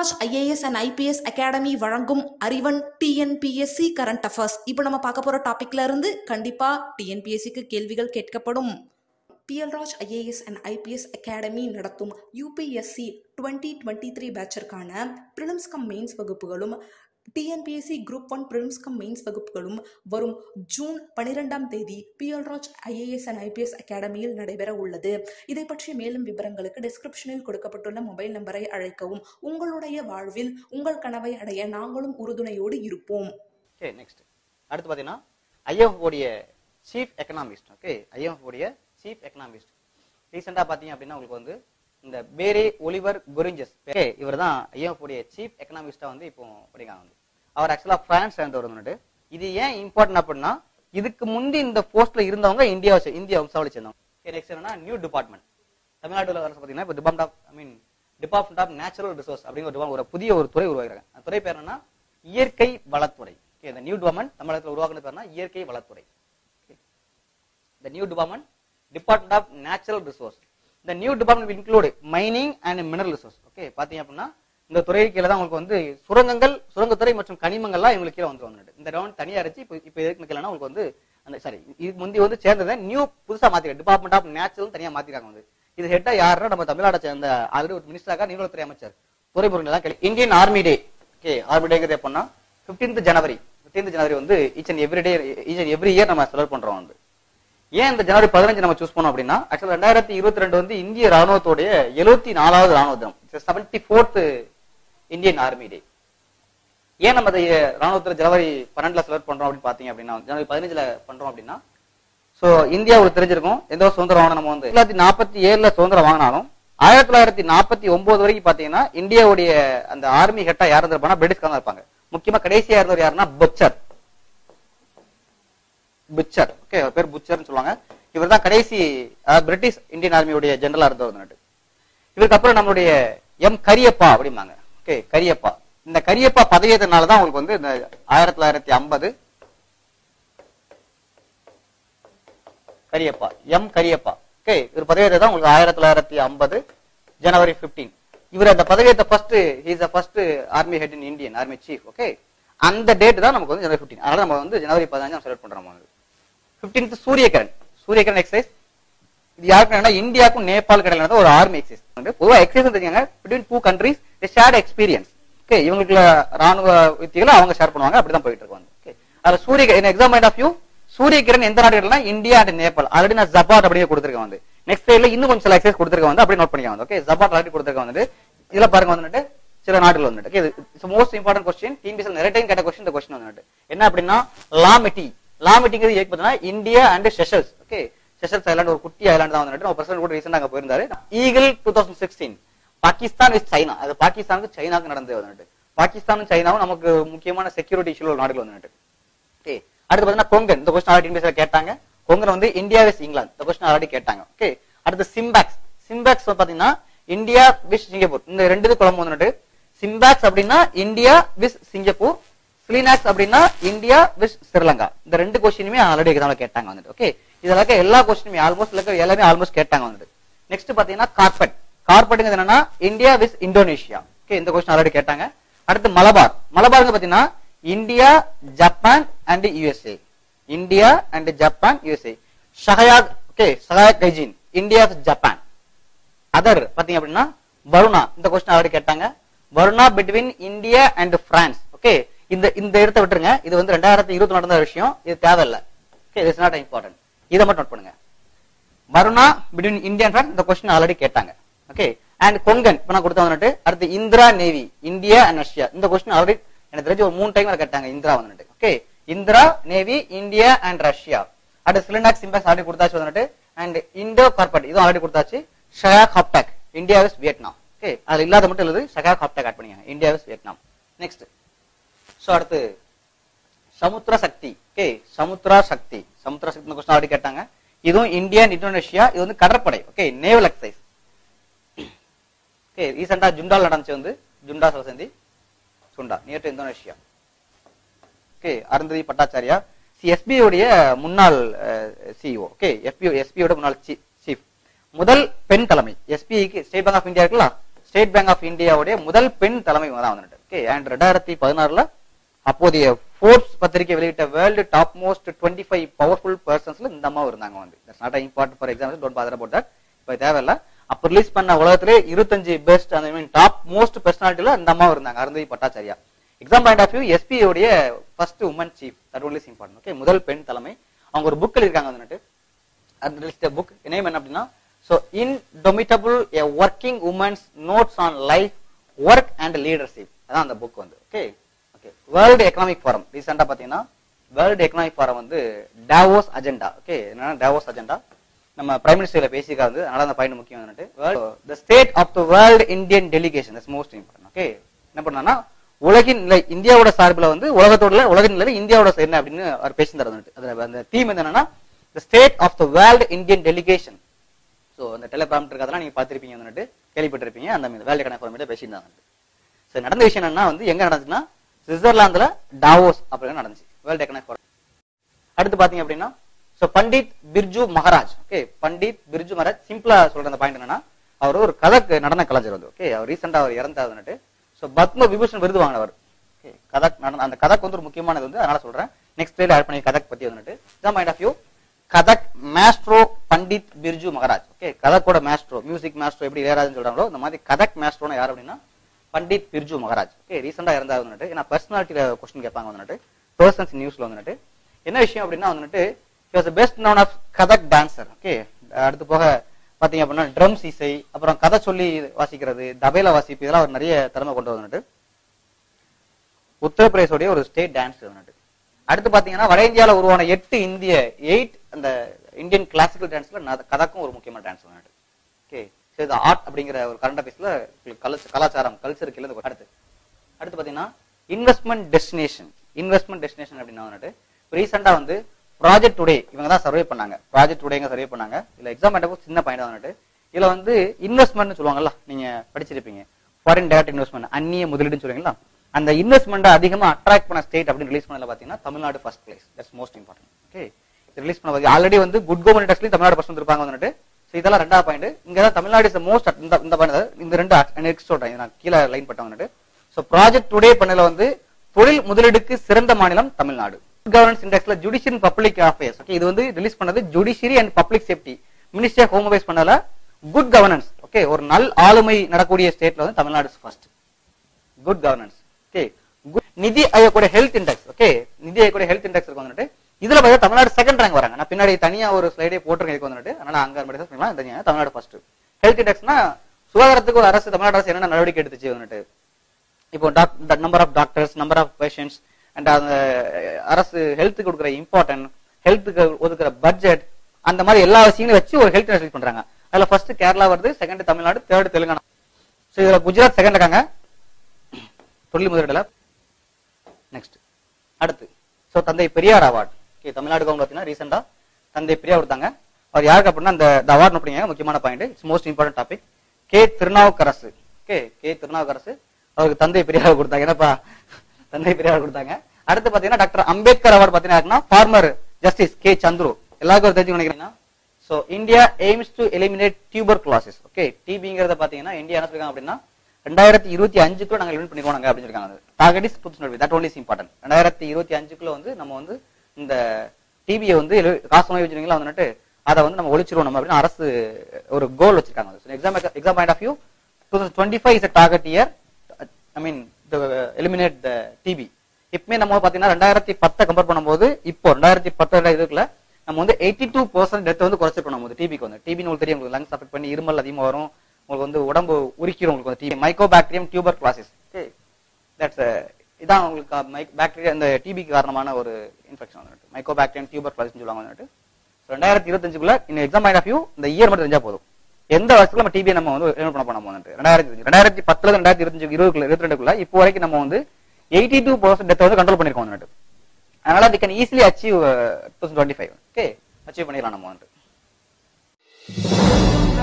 பிஎல்ராஜ் IAS and IPS academy வழங்கும் Arivan TNPSC current affairs இப்போ நம்ம பார்க்க போகிற டாபிக்ல இருந்து கண்டிப்பாக டிஎன்பிஎஸ்சிக்கு கேள்விகள் கேட்கப்படும் PLRaj IAS and IPS academy நடத்தும் யூபிஎஸ்சி டுவெண்ட்டி டுவெண்ட்டி த்ரீ பேட்சிற்கான ப்ரிலிம்ஸ் கம் மெயின்ஸ் வகுப்புகளும் TNPSC group one prelims cum mains வகுப்புகளும் வரும் ஜூன் பனிரெண்டாம் தேதி பிஎல்ராஜ் ஐஏஎஸ் அண்ட் ஐபிஎஸ் அகாடமியில் நடைபெற உள்ளது இதை பற்றிய மேலும் விவரங்களுக்கு டிஸ்கிரிப்ஷனில் கொடுக்கப்பட்டுள்ள மொபைல் நம்பரை அழைக்கவும் உங்களுடைய வாழ்வில் உங்கள் கனவை அடைய நாங்களும் உறுதுணையோடு இருப்போம் ஓகே நெக்ஸ்ட் அடுத்து பார்த்தீங்கன்னா ஐஎஃப் உடைய சீஃப் எக்கனாமிஸ்ட் ஓகே ஐஎஃப் உடைய சீஃப் எக்கனாமிஸ்ட் ரீசெண்டாக பார்த்தீங்க அப்படின்னா உங்களுக்கு வந்து இந்த பேரே ஒலிவர் குரிஞ்சஸ் ஓகே இவர் தான் ஐஎஃப் உடைய சீஃப் எக்கனாமிஸ்டா வந்து இப்போ படிக்காங்க வந்து அவர் ஆக்சுவலா பிரான்ஸ் சேர்ந்தவர் வந்துட்டு இது ஏன் இம்பார்ட்டன்ட் அப்படின்னா இதுக்கு முந்தி இந்த போஸ்ட்ல இருந்தவங்க இந்தியா இந்தியா வம்சாவளி சேர்ந்தவங்க ஓகே நெக்ஸ்ட் என்னன்னா நியூ டிபார்ட்மெண்ட் தமிழ்நாடுல அரசு பார்த்தீங்கன்னா இப்போ department of I mean department of natural resource அப்படிங்கிற ஒரு department, ஒரு புதிய ஒரு துறை உருவாக்குறாங்க அந்த துறை பேர் என்னன்னா இயற்கை வளத்துறை ஓகே இந்த நியூ டிபார்ட்மெண்ட் தமிழகத்தில் உருவாக்குன பேர்னா இயற்கை வளத்துறை the new department department of natural resource the new department will include mining and mineral resource okay பாத்தீங்க அப்படின்னா இந்த துறை கீழே தான் உங்களுக்கு வந்து சுரங்கங்கள் சுரங்கத்துறை மற்றும் கனிமங்கள்லாம் இவங்களுக்கு கீழே வந்து வந்துட்டு இந்த டவுன் தனியா இருந்துச்சு இப்போ இப்போ எதுக்கு கீழே உங்களுக்கு வந்து அந்த சாரி இது முந்தி வந்து சேர்ந்ததை நியூ புதுசா மாத்திருக்காங்க டிபார்ட்மெண்ட் ஆஃப் நேச்சுரல் தனியா மாத்திருக்காங்க வந்து இது ஹெட்டா யாருன்னா நம்ம தமிழ்நாட்டை சேர்ந்த ஆல்ரெடி ஒரு மினிஸ்டராக நீர்வளத்துறை அமைச்சர் துறைமுருகன் தான் கேள்வி Indian army day okay army டேங்கிறது எப்படின்னா 15th ஜனவரி 15th ஜனவரி வந்து each and every day each and every year நம்ம செலக்ட் பண்றோம் வந்து ஏன் இந்த ஜனவரி பதினஞ்சு நம்ம சூஸ் பண்ணோம் அப்படின்னா ஆக்சுவலா ரெண்டாயிரத்தி இருபத்தி ரெண்டு வந்து இந்திய ராணுவத்தோடைய எழுபத்தி நாலாவது ராணுவ தினம் seventy fourth Indian army day ஏன் நம்ம அதை ராணுவத்துல ஜனவரி பன்னெண்டுல செலக்ட் பண்றோம் அப்படின்னு பாத்தீங்க அப்படின்னா ஜனவரி பதினஞ்சுல பண்றோம் அப்படின்னா சோ இந்தியா உங்களுக்கு தெரிஞ்சிருக்கும் எந்த ஒரு சுதந்திரம் வாங்கின நம்ம வந்து தொள்ளாயிரத்தி நாற்பத்தி ஏழுல சுதந்திரம் வாங்கினாலும் ஆயிரத்தி தொள்ளாயிரத்தி நாற்பத்தி ஒன்பது வரைக்கும் பாத்தீங்கன்னா இந்தியாவுடைய அந்த ஆர்மி ஹெட்டா யார் இருந்திருப்பாங்க பிரிட்டிஷ்காரங்க இருப்பாங்க முக்கியமா கடைசியா இருந்தவர் யாருன்னா பச்சர் புச்சர் ஓகே அவர் பேர் புச்சர்னு சொல்லுவாங்க இவர் தான் கடைசி அதாவது பிரிட்டிஷ் இந்தியன் ஆர்மியுடைய ஜெனரலா இருந்தவர் நாட்டு இவருக்கு அப்புறம் நம்மளுடைய எம் கரியப்பா அப்படிம்பாங்க ஓகே கரியப்பா இந்த கரியப்பா பதவியேற்றனால தான் உங்களுக்கு வந்து இந்த ஆயிரத்தி தொள்ளாயிரத்தி ஐம்பது கரியப்பா எம் கரியப்பா ஓகே இவர் பதவியேற்ற தான் உங்களுக்கு ஆயிரத்தி தொள்ளாயிரத்தி ஐம்பது ஜனவரி 15 இவர் அந்த பதவியேற்ற first is first army head in Indian army chief okay அந்த டேட் தான் நமக்கு வந்து ஜனவரி 15 அதனால நம்ம வந்து ஜனவரி பதினஞ்சு நம்ம செலக்ட் பண்றோம் வந்து 15th சூரியகிரண் சூரியகிரண் எக்ஸசைஸ் இது யாருக்கு என்னன்னா இந்தியாவுக்கும் நேபாள் கடையில் நடந்த ஒரு ஆர்மி எக்ஸசைஸ் வந்து பொதுவா எக்ஸசைஸ் தெரிஞ்சாங்க between two countries shared experience okay இவங்களுக்கு ராணுவ வித்திகளை அவங்க ஷேர் பண்ணுவாங்க அப்படிதான் போயிட்டு இருக்காங்க ஓகே அதுல Surya exam point of view Suryakiran எந்த நாடுகள்னா இந்தியா அண்ட் நேபாள் ஆல்ரெடி நான் ஜபாட் அப்படியே கொடுத்துருக்கேன் வந்து நெக்ஸ்ட் சைட்ல இன்னும் கொஞ்சம் சில எக்ஸசைஸ் கொடுத்துருக்கேன் வந்து அப்படியே நோட் பண்ணிக்கலாம் வந்து ஓகே ஜபாட் ஆல்ரெடி கொடுத்துருக்கேன் வந்து இதுல பாருங்க வந்துட்டு சில நாடுகள் வந்துட்டு ஓகே இது மோஸ்ட் இம்பார்ட்டன்ட் கொஸ்டின் டிபிஎஸ்எல் நிறைய டைம் கேட்ட கொஸ்டின் இந்த கொஸ்டின் வந்துட்டு என்ன அப்படின்னா லாமிட்டி லாமிட்டிங்கிறது ஏக் பார்த்தீங்கன்னா India and Seychelles okay Seychelles island ஒரு குட்டி ஐலாண்ட் தான் வந்துட்டு நம்ம பிரசிடன்ட் கூட ரீசெண்டா அங்க போயிருந்தாரு eagle two thousand sixteen Pakistan with China அது பாகிஸ்தானுக்கு சைனாக்கு நடந்தது வந்துட்டு பாகிஸ்தானும் சைனாவும் நமக்கு முக்கியமான செக்யூரிட்டி இஷ்யூ நாடுகள் வந்துட்டு ஓகே அடுத்து பாத்தீங்கன்னா கொங்கன் இந்த கொஸ்டின் ஆல்ரெடி இன்வெஸ்ட்ல கேட்டாங்க கொங்கன் வந்து இந்தியா விஸ் இங்கிலாந்து இந்த கொஸ்டின் ஆல்ரெடி கேட்டாங்க ஓகே அடுத்து சிம்பாக்ஸ் சிம்பாக்ஸ் பாத்தீங்கன்னா இந்தியா விஸ் சிங்கப்பூர் இந்த ரெண்டு இது குழம்பு வந்துட்டு சிம்பாக்ஸ் அப்படின்னா இந்தியா விஸ் சிங்கப்பூர் ஸ்லீனாக்ஸ் அப்படின்னா இந்தியா விஸ் ஸ்ரீலங்கா இந்த ரெண்டு கொஸ்டினுமே ஆல்ரெடி எக்ஸாம்ல கேட்டாங்க வந்துட்டு ஓகே இதெல்லாம் எல்லா கொஸ்டினுமே ஆல்மோஸ்ட் எல்லாமே ஆல்மோஸ்ட் கேட்டாங்க வந்துட்டு நெக்ஸ்ட் பாத்தீங்கன்னா கார்பெட் கார்பெட்டுங்கிறது என்னன்னா இந்தியா விஸ் இந்தோனேஷியா ஓகே இந்த கொஸ்டின் ஆல்ரெடி கேட்டாங்க அடுத்து மலபார் மலபாருங்க பாத்தீங்கன்னா India Japan and USA India and Japan USA Sahyog okay Sahyog Kaijin India Japan other பாத்தீங்க அப்படின்னா வருணா இந்த கொஸ்டின் ஆல்ரெடி கேட்டாங்க Varuna between India and France okay இந்த இந்த இடத்த விட்டுருங்க இது வந்து ரெண்டாயிரத்தி இருபத்தி நடந்த விஷயம் இது தேவையில்லை ஓகே இட்ஸ் நாட் இம்பார்ட்டன்ட் இதை மட்டும் நோட் பண்ணுங்க Varuna between India and France இந்த கொஸ்டின் ஆல்ரெடி கேட்டாங்க ஓகே அண்ட் கொங்கன் இப்ப நான் கொடுத்த வந்துட்டு அடுத்து Indra navy India and Russia இந்த கொஸ்டின் ஆல்ரெடி எனக்கு தெரிஞ்சு ஒரு மூணு டைம் கேட்டாங்க இந்திரா வந்துட்டு okay Indra navy India and Russia அடுத்து சிலிண்டாக் சிம்பாக்ஸ் ஆல்ரெடி கொடுத்தாச்சு வந்துட்டு அண்ட் இண்டோ கார்பெட் இதுவும் ஆல்ரெடி கொடுத்தாச்சு Sahyog Hoptac India with Vietnam okay அதுல இல்லாத மட்டும் இல்லது ஷயாக் ஹாப்டாக் ஆட் பண்ணிங்க India with Vietnam next so அடுத்து Samudra Shakti okay Samudra Shakti Samudra Shakti question already கேட்டாங்க இதுவும் இந்தியா அண்ட் இந்தோனேஷியா இது வந்து கடற்படை ஓகே நேவல் எக்ஸசைஸ் ஓகே ரீசெண்டா ஜுண்டால் நடந்துச்சு வந்து ஜுண்டா சலசந்தி Sunda near to Indonesia okay Arundhati Bhattacharya SBI உடைய முன்னாள் சிஇஓ ஓகே எஸ்பி எஸ்பியோட முன்னாள் சீஃப் முதல் பெண் தலைமை எஸ்பிஐக்கு ஸ்டேட் பேங்க் ஆஃப் இந்தியா இருக்குல்ல ஸ்டேட் பேங்க் ஆஃப் இந்தியாவுடைய முதல் பெண் தலைமை இவங்க தான் வந்துட்டு ஓகே அண்ட் ரெண்டாயிரத்தி பதினாறுல அப்போதைய ஃபோர்ப்ஸ் பத்திரிகை வெளியிட்ட world top most twenty five powerful பர்சன்ஸ்ல இந்த அம்மா இருந்தாங்க வந்து that's not important for example don't bother about that இப்போ தேவையில்ல அப்ப ரிலீஸ் பண்ண உலகத்திலே இருபத்தஞ்சு பெஸ்ட் அந்த மீன் டாப் மோஸ்ட் பர்சனாலிட்டில இந்த அம்மா இருந்தாங்க Arundhati Bhattacharya exam point of view SBI உடைய first woman chief that only important okay முதல் பெண் தலைமை அவங்க ஒரு புக் எழுதிருக்காங்க வந்துட்டு அந்த புக் நேம் என்ன அப்படின்னா so indomitable a working woman's notes on life work and leadership அதான் அந்த புக் வந்து okay okay world economic forum ரீசெண்டா பாத்தீங்கன்னா வேர்ல்டு எக்கனாமிக் ஃபாரம் வந்து டாவோஸ் அஜெண்டா ஓகே என்னன்னா டாவோஸ் அஜெண்டா நம்ம பிரைம் மினிஸ்டர்ல பேசிக்கா வந்து அதனால அந்த பாயிண்ட் முக்கியம் வந்துட்டு the state of the world Indian delegation is most important okay என்ன பண்ணா உலகின் நிலை இந்தியாவோட சார்பில் வந்து உலகத்தோட உலகின் நிலையில இந்தியாவோட என்ன அப்படின்னு அவர் பேசியிருந்தார் வந்துட்டு அதுல அந்த தீம் என்னன்னா the state of the world Indian delegation so அந்த டெலிகிராம் அதெல்லாம் நீங்க பார்த்திருப்பீங்க வந்துட்டு கேள்விப்பட்டிருப்பீங்க அந்த வேர்ல்டு எக்கனாமிக் ஃபாரம் பேசியிருந்தாங்க ஸோ நடந்த விஷயம் என்னன்னா வந்து எங்க நடந்துச்சுன்னா சுவிட்சர்லாந்துல டாவோஸ் அப்படின்னு நடந்துச்சு வேர்ல்டு எக்கனாமிக் ஃபாரம் அடுத்து பாத்தீங்க அப்படின்னா ஸோ பண்டிட் பிர்ஜு மகாராஜ் ஓகே பண்டிட் பிர்ஜு மகாராஜ் சிம்பிளா சொல்ற அந்த பாயிண்ட் என்னன்னா அவர் ஒரு கதக் நடன கலைஞர் வந்து ஓகே அவர் ரீசெண்டா அவர் இறந்தார் வந்துட்டு ஸோ பத்ம விபூஷன் விருது வாங்கினவர் ஓகே கதக் நடன அந்த கதக் வந்து ஒரு முக்கியமானது வந்து அதனால சொல்றேன் நெக்ஸ்ட் டேல ஆட் பண்ணி கதக் பத்தி வந்துட்டு இதான் mind of view Kathak maestro Pandit Birju Maharaj okay கதக்கோட மேஸ்ட்ரோ மியூசிக் மேஸ்ட்ரோ எப்படி இளையராஜன் சொல்றாங்களோ இந்த மாதிரி கதக் மேஸ்ட்ரோனா யார் அப்படின்னா பண்டிட் பிர்ஜு மகாராஜ் ஓகே ரீசெண்டா இருந்தார் வந்துட்டு ஏன்னா பர்சனாலிட்டியில கொஸ்டின் கேட்பாங்க வந்துட்டு பர்சன்ஸ் நியூஸ்ல வந்துட்டு என்ன விஷயம் அப்படின்னா வந்துட்டு was best known of Kathak dancer okay அடுத்து போக பாத்தீங்க அப்படின்னா ட்ரம்ஸ் இசை அப்புறம் கதை சொல்லி வாசிக்கிறது தபேல வாசிப்பு இதெல்லாம் அவர் நிறைய திறமை கொண்டு வந்துட்டு உத்தரப்பிரதேசோடைய ஒரு ஸ்டேட் டான்ஸ் வந்துட்டு அடுத்து பாத்தீங்கன்னா வட இந்தியாவில் உருவான எட்டு இந்திய எயிட் அந்த இந்தியன் கிளாசிக்கல் டான்ஸ்ல கதக்கும் ஒரு முக்கியமான டான்ஸ் வந்துட்டு ஓகே ஸோ இது ஆர்ட் அப்படிங்கிற ஒரு கரண்ட் அஃபேர்ஸ்ல கலாச்சாரம் கல்ச்சர் கீழே அடுத்து அடுத்து பாத்தீங்கன்னா இன்வெஸ்ட்மெண்ட் டெஸ்டினேஷன் இன்வெஸ்ட்மெண்ட் டெஸ்டினேஷன் அப்படின்னா வந்துட்டு ரீசெண்டா வந்து ப்ராஜெக்ட் டுடே இவங்க தான் சர்வே பண்ணாங்க ப்ராஜெக்ட் டுடேங்க சர்வே பண்ணாங்க இல்ல எக்ஸாம் ஆட்டப்போ சின்ன பாயிண்ட் வந்துட்டு இதுல வந்து இன்வெஸ்ட்மெண்ட் சொல்லுவாங்கல்ல நீங்க படிச்சிருப்பீங்க ஃபாரின் டைரக்ட் இன்வெஸ்ட்மெண்ட் அந்நிய முதலீடுன்னு சொல்லுவீங்களா அந்த இன்வெஸ்ட்மெண்ட் அதிகமா அட்ராக்ட் பண்ண ஸ்டேட் அப்படின்னு ரிலீஸ் பண்ணல பாத்தீங்கன்னா Tamil Nadu first place that's most important okay release பண்ண ஆல்ரெடி வந்து குட் கவர்மெண்ட் டெஸ்ட்லயும் தமிழ்நாடு ஃபர்ஸ்ட் வந்திருப்பாங்க வந்துட்டு ஸோ இதெல்லாம் ரெண்டாவது பாயிண்ட் இங்க தான் தமிழ்நாடு இஸ் மோஸ்ட் இந்த இந்த பாயிண்ட் இந்த ரெண்டு நெக்ஸ்ட் சொல்றேன் நான் கீழே லைன் பட்டேன் வந்துட்டு ஸோ ப்ராஜெக்ட் டுடே பண்ணல வந்து தொழில் முதலீடுக்கு சிறந்த மாநிலம் தமிழ்நாடு கவர்னன்ஸ் இண்டெக்ஸ்ல ஜுடிஷியல் பப்ளிக் அஃபேர்ஸ் ஓகே இது வந்து ரிலீஸ் பண்ணது judiciary and public safety minister home affairs பண்ணல குட் கவர்னன்ஸ் ஓகே ஒரு நல் ஆளுமை நடக்கூடிய ஸ்டேட்ல வந்து Tamil Nadu first good governance okay NITI ஆயோட ஹெல்த் இண்டெக்ஸ் ஓகே நிதி ஆயோட ஹெல்த் இண்டெக்ஸ் இருக்கு வந்துட்டு இதுல பார்த்தா தமிழ்நாடு செகண்ட் ரேங்க் வராங்க நான் பின்னாடி தனியா ஒரு ஸ்லைடே போட்டிருக்கேன் இதுக்கு வந்துட்டு அதனால அங்க மட்டும் சொல்லலாம் தனியா தமிழ்நாடு ஃபர்ஸ்ட் ஹெல்த் இண்டெக்ஸ்னா சுகாதாரத்துக்கு ஒரு அரசு தமிழ்நாடு அரசு என்னென்ன நடவடிக்கை எடுத்துச்சு வந்துட்டு இப்போ number of doctors number of patients and அந்த அரசு ஹெல்த்துக்கு கொடுக்குற இம்பார்ட்டன்ட் ஹெல்த்துக்கு ஒதுக்குற பட்ஜெட் அந்த மாதிரி எல்லா விஷயங்களும் வச்சு ஒரு ஹெல்த் ரிலீஸ் பண்றாங்க அதுல ஃபர்ஸ்ட் கேரளா வருது second Tamil Nadu third Telangana so இதுல குஜராத் செகண்ட் இருக்காங்க தொழில் முதலீடுல நெக்ஸ்ட் அடுத்து so Thanthai Periyar award okay Tamil Nadu government பார்த்தீங்கன்னா ரீசெண்டா தந்தை பெரியார் கொடுத்தாங்க அவர் யாருக்கு அப்படின்னா அந்த அவார்டு அப்படிங்க முக்கியமான point it's most important topic K Thirunavukkarasu okay K Thirunavukkarasu அவருக்கு தந்தை பெரியார் கொடுத்தாங்க என்னப்பா தந்தை பெரியார் கொடுத்தாங்க அடுத்து பாத்தீங்கன்னா டாக்டர் அம்பேத்கர் அவார்டு பாத்தீங்கன்னா ஃபார்மர் ஜஸ்டிஸ் கே சந்துரு எல்லாருக்கும் தெரிஞ்சு நினைக்கிறீங்கன்னா so India aims to eliminate tuberculosis okay டிபிங்கிறத பாத்தீங்கன்னா இந்தியா என்ன சொல்றாங்க அப்படின்னா ரெண்டாயிரத்தி இருபத்தி அஞ்சுக்குள்ள நாங்க எலிமினேட் பண்ணிடுவோம் நாங்க அப்படின்னு இருக்காங்க டார்கெட் இஸ் புதுசு தட் ஒன்லி இம்பார்ட்டன்ட் ரெண்டாயிரத்தி இருபத்தி அஞ்சுக்குள்ள வந்து நம்ம வந்து இந்த டிபியை வந்து காசு வச்சுருங்களா வந்துட்டு அதை வந்து நம்ம ஒழிச்சிருவோம் நம்ம அப்படின்னு அரசு ஒரு கோல் வச்சிருக்காங்க exam exam point of view two thousand twenty five is target year I mean eliminate the TB இப்பமே நம்ம பாத்தீங்கன்னா ரெண்டாயிரத்தி பத்தை கம்பேர் பண்ணும்போது இப்போ ரெண்டாயிரத்தி பத்து இதுக்குள்ள நம்ம வந்து எயிட்டி டூ பர்சன்ட் டெத் வந்து குறைச்சிருக்கோம் நம்ம டிபிக்கு வந்து டிபின்னு உங்களுக்கு தெரியும் உங்களுக்கு லங்ஸ் அஃபெக்ட் பண்ணி இருமல் அதிகமாக வரும் உங்களுக்கு வந்து உடம்பு உரிக்கிறோம் உங்களுக்கு வந்து TB mycobacterium tuberculosis okay that's இதான் உங்களுக்கு பாக்டீரியா இந்த டிபிக்கு காரணமான ஒரு இன்ஃபெக்ஷன் வந்துட்டு மைக்கோ பாக்டீரியம் டியூபர் கிளாசிஸ் சொல்லுவாங்க வந்துட்டு ரெண்டாயிரத்தி இருபத்தஞ்சுக்குள்ள இந்த எக்ஸாம் பாயிண்ட் ஆஃப் வியூ இந்த இயர் மட்டும் தெரிஞ்சா போதும் எந்த வருஷத்துல நம்ம டிபி நம்ம வந்து என்ன பண்ண போனோம் வந்துட்டு ரெண்டாயிரத்தி ரெண்டாயிரத்தி பத்துல ரெண்டாயிரத்தி இருபத்தஞ்சு இருபதுக்குள்ள இருபத்தி ரெண்டுக்குள்ள இப்போ வரைக்கும் நம்ம வந்து எயிட்டி டூ பர்சன்ட் டெத் வந்து கண்ட்ரோல் பண்ணிருக்கோம் வந்துட்டு அதனால we can easily achieve two twenty five okay achieve பண்ணிடலாம் நம்ம வந்துட்டு